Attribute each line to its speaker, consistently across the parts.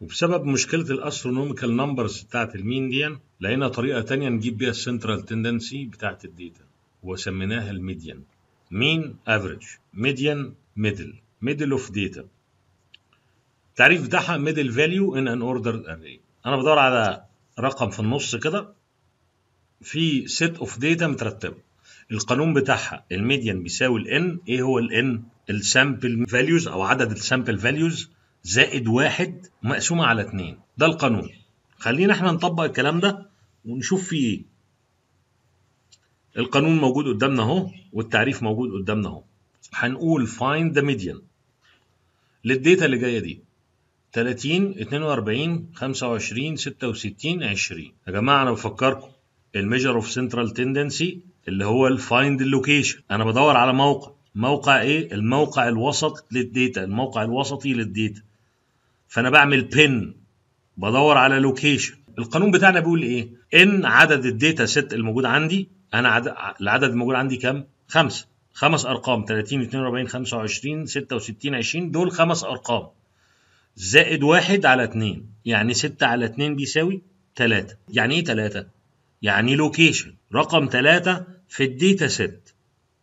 Speaker 1: وبسبب مشكله الاسترونوميكال نمبرز بتاعت المين دي لقينا طريقه تانية نجيب بيها السنترال تندنسي بتاعت الداتا وسميناها الميديان مين افريج ميديان ميدل ميدل اوف داتا التعريف بتاعها ميدل فاليو ان ان اوردر اري انا بدور على رقم في النص كده في سيت اوف داتا مترتبه القانون بتاعها الميديان بيساوي الان ايه هو الان السامبل فاليوز او عدد السامبل فاليوز زائد واحد مقسومه على اتنين ده القانون خلينا احنا نطبق الكلام ده ونشوف فيه ايه القانون موجود قدامنا اهو والتعريف موجود قدامنا اهو هنقول find the median للداتا اللي جايه دي 30 42 25 66 20 يا جماعه انا بفكركم الميجر اوف سنترال تندنسي اللي هو الفايند اللوكيشن انا بدور على موقع موقع ايه الموقع الوسط للداتا الموقع الوسطي للداتا فانا بعمل بن بدور على لوكيشن القانون بتاعنا بيقول ايه ان عدد الداتا ست الموجود عندي انا عدد العدد الموجود عندي كام خمسة خمس ارقام 30 42 25 66 20 دول خمس ارقام زائد واحد على اتنين يعني ستة على اتنين بيساوي تلاتة يعني ايه تلاتة يعني لوكيشن رقم تلاتة في الداتا ست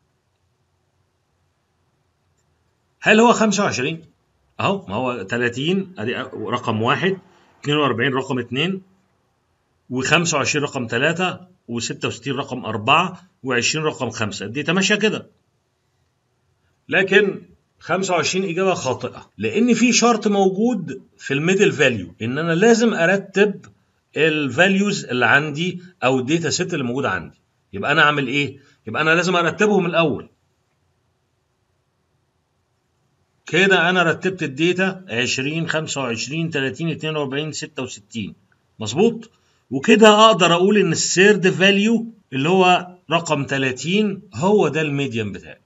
Speaker 1: هل هو 25 اهو ما هو 30 ادي رقم واحد 42 رقم اتنين و25 رقم 3 و66 رقم 4 و20 رقم 5 الداتا ماشيه كده لكن 25 اجابه خاطئه لان في شرط موجود في الميدل فاليو ان انا لازم ارتب الفاليوز اللي عندي او الداتا سيت اللي موجوده عندي يبقى انا اعمل ايه يبقى انا لازم ارتبهم الاول كده انا رتبت الداتا 20 25 30 42 66 مظبوط وكده اقدر اقول ان السيرد فاليو اللي هو رقم 30 هو ده الميديان بتاعي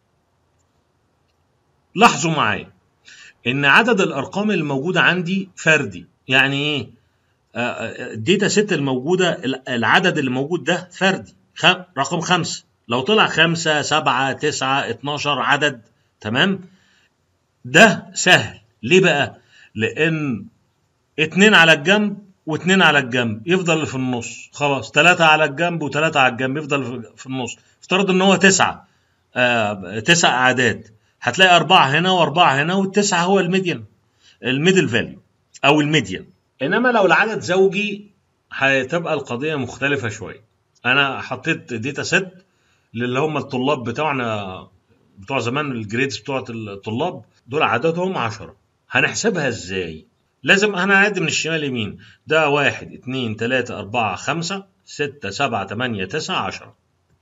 Speaker 1: لاحظوا معايا ان عدد الارقام الموجوده عندي فردي يعني ايه الداتا سيت الموجوده العدد اللي موجود ده فردي خم... رقم خمسة لو طلع خمسة سبعة تسعة اتناشر عدد تمام ده سهل ليه بقى لان اتنين على الجنب واتنين على الجنب يفضل اللي في النص خلاص تلاتة على الجنب وتلاتة على الجنب يفضل في النص افترض ان هو تسعة آه تسع اعداد هتلاقي أربعة هنا وأربعة هنا والتسعة هو الميديان الميدل فاليو أو الميديان إنما لو العدد زوجي هتبقى القضية مختلفة شوية أنا حطيت داتا سيت للي هم الطلاب بتوعنا بتوع زمان الجريدز بتوع الطلاب دول عددهم عشرة هنحسبها ازاي؟ لازم انا هعد من الشمال يمين ده واحد اتنين تلاتة أربعة خمسة ستة سبعة تمانية تسعة عشرة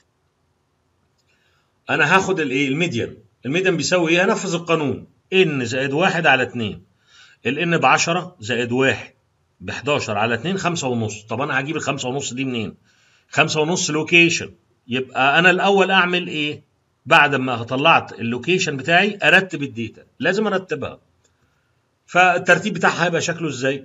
Speaker 1: أنا هاخد الإيه؟ الميديان الميديان بيساوي ايه؟ هنفذ القانون ان زائد واحد على اتنين الان ب 10 زائد واحد ب 11 على 2 5 ونص طب انا هجيب ال 5 ونص دي منين؟ 5 ونص لوكيشن يبقى انا الاول اعمل ايه؟ بعد ما طلعت اللوكيشن بتاعي ارتب الداتا لازم ارتبها فالترتيب بتاعها هيبقى شكله ازاي؟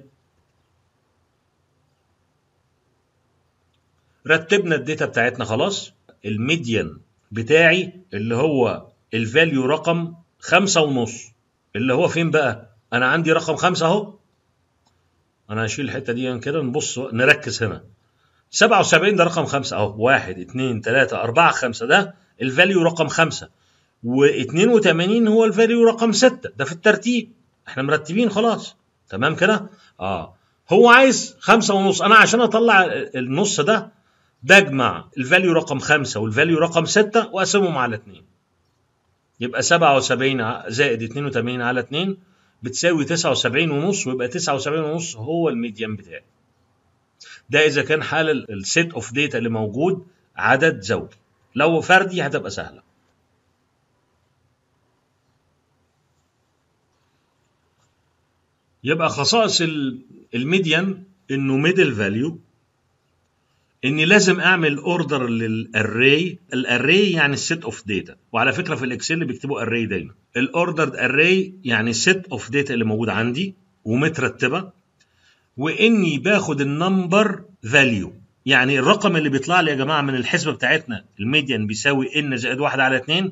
Speaker 1: رتبنا الداتا بتاعتنا خلاص الميديان بتاعي اللي هو الفاليو رقم خمسة ونص اللي هو فين بقى؟ أنا عندي رقم خمسة أهو أنا هشيل الحتة دي كده نبص نركز هنا 77 ده رقم خمسة أهو واحد اتنين تلاتة أربعة خمسة ده الفاليو رقم خمسة و82 هو الفاليو رقم ستة ده في الترتيب احنا مرتبين خلاص تمام كده؟ اه هو عايز خمسة ونص أنا عشان أطلع النص ده بجمع الفاليو رقم خمسة والفاليو رقم ستة وأقسمهم على اتنين يبقى 77 زائد 82 على 2 بتساوي 79 ونص ويبقى 79 ونص هو الميديان بتاعي ده اذا كان حال السيت اوف داتا اللي موجود عدد زوجي لو فردي هتبقى سهله يبقى خصائص الميديان انه ميدل فاليو اني لازم اعمل اوردر للاري الاري يعني السيت اوف داتا وعلى فكره في الاكسل بيكتبوا اري دايما الاوردر اري يعني السيت اوف داتا اللي موجود عندي ومترتبه واني باخد النمبر فاليو يعني الرقم اللي بيطلع لي يا جماعه من الحسبه بتاعتنا الميديان بيساوي ان زائد واحد على اتنين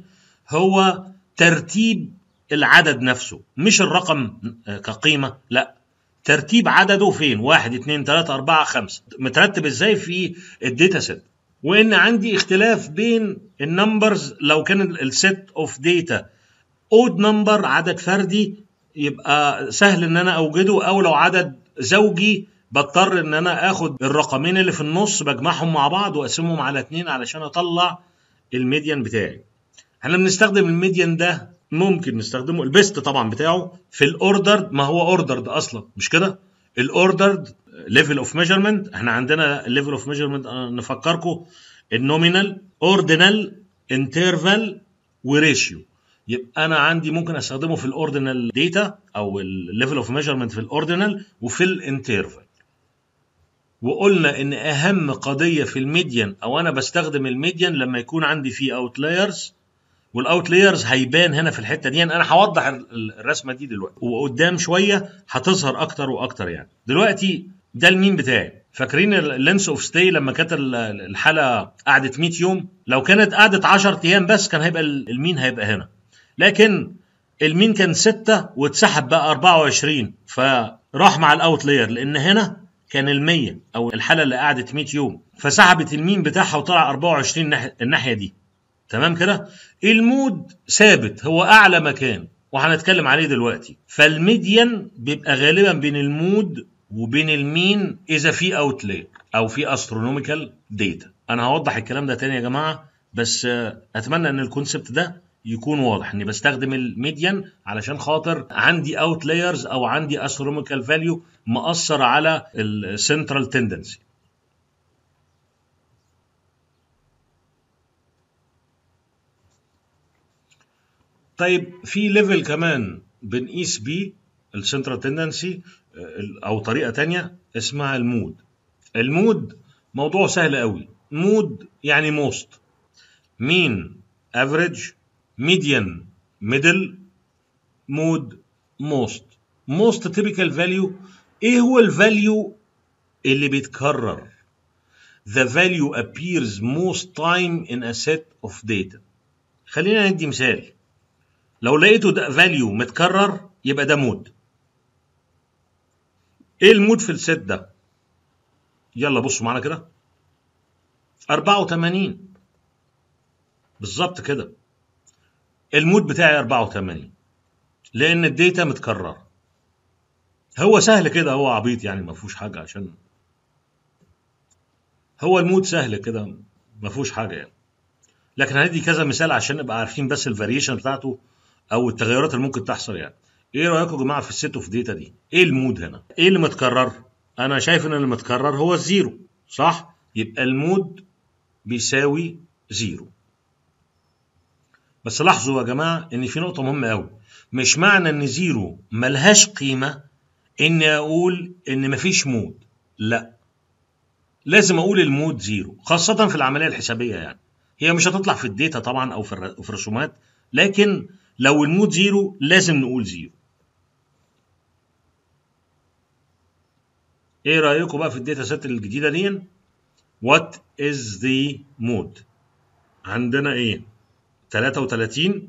Speaker 1: هو ترتيب العدد نفسه مش الرقم كقيمه لا ترتيب عدده فين واحد اتنين تلاتة أربعة خمسة مترتب ازاي في الداتا سيت وان عندي اختلاف بين النمبرز لو كان السيت اوف داتا اود نمبر عدد فردي يبقى سهل ان انا اوجده او لو عدد زوجي بضطر ان انا اخد الرقمين اللي في النص بجمعهم مع بعض واقسمهم على اتنين علشان اطلع الميديان بتاعي احنا بنستخدم الميديان ده ممكن نستخدمه البيست طبعا بتاعه في الاوردرد ما هو اوردرد اصلا مش كده الاوردرد ليفل اوف ميجرمنت احنا عندنا الليفل اوف ميجرمنت نفكركم النومينال اوردينال انترفال وريشيو يبقى انا عندي ممكن استخدمه في الاوردينال داتا او الليفل اوف ميجرمنت في الاوردينال وفي الانترفال وقلنا ان اهم قضيه في الميديان او انا بستخدم الميديان لما يكون عندي فيه اوتلايرز والاوتلايرز هيبان هنا في الحته دي انا هوضح الرسمه دي دلوقتي وقدام شويه هتظهر اكتر واكتر يعني دلوقتي ده المين بتاعي فاكرين اللينس اوف ستي لما كانت الحاله قعدت 100 يوم لو كانت قعدت 10 ايام بس كان هيبقى المين هيبقى هنا لكن المين كان 6 واتسحب بقى 24 فراح مع الاوتلاير لان هنا كان ال 100 او الحاله اللي قعدت 100 يوم فسحبت المين بتاعها وطلع 24 الناحيه دي تمام كده المود ثابت هو اعلى مكان وهنتكلم عليه دلوقتي فالميديان بيبقى غالبا بين المود وبين المين اذا في اوتلاير او في استرونوميكال داتا انا هوضح الكلام ده تاني يا جماعه بس اتمنى ان الكونسبت ده يكون واضح اني بستخدم الميديان علشان خاطر عندي اوتلايرز او عندي استرونوميكال فاليو مأثر على السنترال تندنسي طيب في ليفل كمان بنقيس بيه السنترال تندنسي او طريقه تانية اسمها المود المود موضوع سهل قوي مود يعني موست مين افريج ميديان ميدل مود موست موست تيبيكال فاليو ايه هو الفاليو اللي بيتكرر the value appears most time in a set of data خلينا ندي مثال لو لقيته ده فاليو متكرر يبقى ده مود ايه المود في الست ده يلا بصوا معانا كده 84 بالظبط كده المود بتاعي 84 لان الداتا متكرر هو سهل كده هو عبيط يعني ما فيهوش حاجه عشان هو المود سهل كده ما فيهوش حاجه يعني لكن هندي كذا مثال عشان نبقى عارفين بس الفاريشن بتاعته او التغيرات اللي ممكن تحصل يعني ايه رايكم يا جماعه في السيت اوف داتا دي ايه المود هنا ايه اللي متكرر انا شايف ان اللي متكرر هو الزيرو صح يبقى المود بيساوي زيرو بس لاحظوا يا جماعه ان في نقطه مهمه قوي مش معنى ان زيرو ملهاش قيمه اني اقول ان مفيش مود لا لازم اقول المود زيرو خاصه في العمليه الحسابيه يعني هي مش هتطلع في الداتا طبعا او في الرسومات لكن لو المود زيرو لازم نقول زيرو ايه رايكم بقى في الداتا سيت الجديده دي وات از ذا مود عندنا ايه 33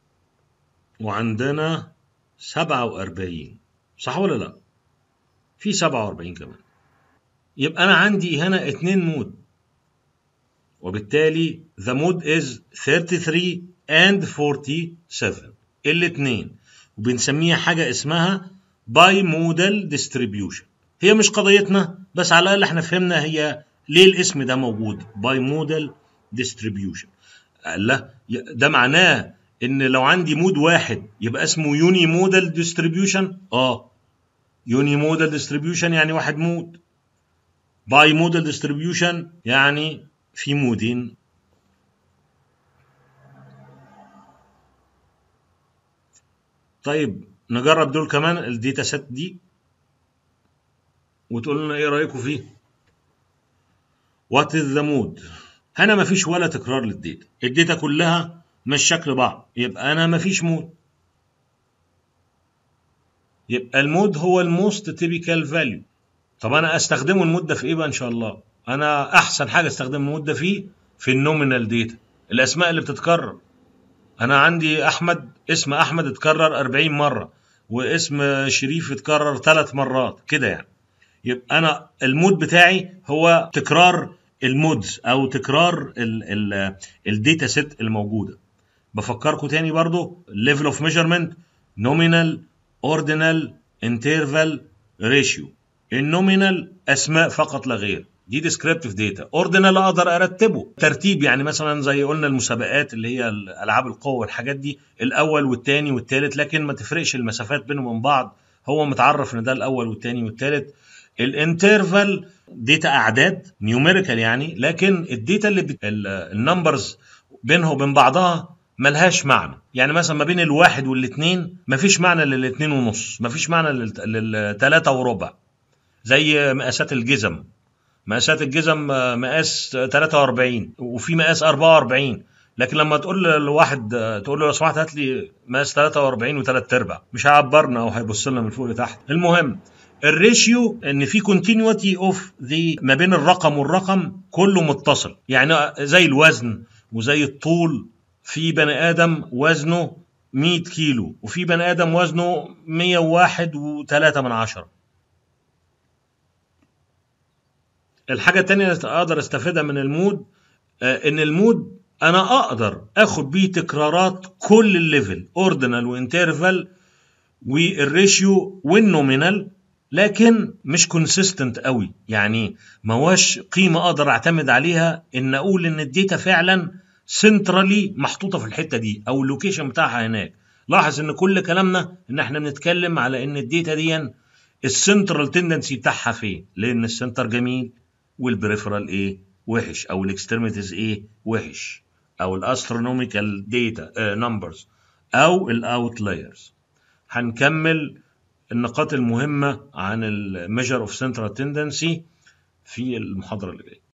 Speaker 1: وعندنا 47 صح ولا لا في 47 كمان يبقى انا عندي هنا اتنين مود وبالتالي the mode is 33 and 47 الاثنين وبنسميها حاجة اسمها باي مودال ديستريبيوشن هي مش قضيتنا بس على الأقل احنا فهمنا هي ليه الاسم ده موجود باي مودال ديستريبيوشن لا ده معناه ان لو عندي مود واحد يبقى اسمه يوني مودال ديستريبيوشن اه يوني مودال ديستريبيوشن يعني واحد مود باي مودال ديستريبيوشن يعني في مودين طيب نجرب دول كمان الداتا سيت دي وتقول لنا ايه رايكم فيه وات از ذا مود هنا مفيش ولا تكرار للداتا الداتا كلها مش شكل بعض يبقى انا مفيش مود يبقى المود هو الموست تيبيكال فاليو طب انا استخدمه المده في ايه بقى ان شاء الله انا احسن حاجه استخدم المده فيه في النومينال داتا الاسماء اللي بتتكرر انا عندي احمد اسم احمد اتكرر 40 مره واسم شريف اتكرر ثلاث مرات كده يعني يبقى انا المود بتاعي هو تكرار المودز او تكرار الداتا سيت الموجوده بفكركم تاني برضو ليفل اوف ميجرمنت نومينال اوردينال انترفال ريشيو النومينال اسماء فقط لا غير دي ديسكريبتيف داتا اوردينال اقدر ارتبه ترتيب يعني مثلا زي قلنا المسابقات اللي هي العاب القوه والحاجات دي الاول والثاني والثالث لكن ما تفرقش المسافات بينهم وبين بعض هو متعرف ان ده الاول والثاني والثالث الانترفال داتا اعداد نيوميريكال يعني لكن الداتا اللي النمبرز بينها وبين بعضها ملهاش معنى يعني مثلا ما بين الواحد والاثنين مفيش معنى للاثنين ونص مفيش معنى للثلاثة وربع زي مقاسات الجزم مقاسات الجزم مقاس 43 وفي مقاس 44 لكن لما تقول لواحد تقول له لو سمحت هات لي مقاس 43 وثلاث ارباع مش هيعبرنا او هيبص لنا من فوق لتحت المهم الريشيو ان في كونتينيوتي اوف ذا ما بين الرقم والرقم كله متصل يعني زي الوزن وزي الطول في بني ادم وزنه 100 كيلو وفي بني ادم وزنه 101 و3 من عشرة الحاجة التانية اللي أقدر أستفيدها من المود آه إن المود أنا أقدر آخد بيه تكرارات كل الليفل أوردينال وانترفال والريشيو والنومينال لكن مش كونسيستنت قوي يعني ما هوش قيمة أقدر أعتمد عليها إن أقول إن الداتا فعلا سنترالي محطوطة في الحتة دي أو اللوكيشن بتاعها هناك لاحظ إن كل كلامنا إن إحنا بنتكلم على إن الداتا دي السنترال تندنسي بتاعها فين لأن السنتر جميل والبريفرال ايه وحش او الاكستريميتيز ايه وحش او الاسترونوميكال داتا نمبرز او الاوتلايرز هنكمل النقاط المهمه عن الميجر اوف سنترال تندنسي في المحاضره اللي جايه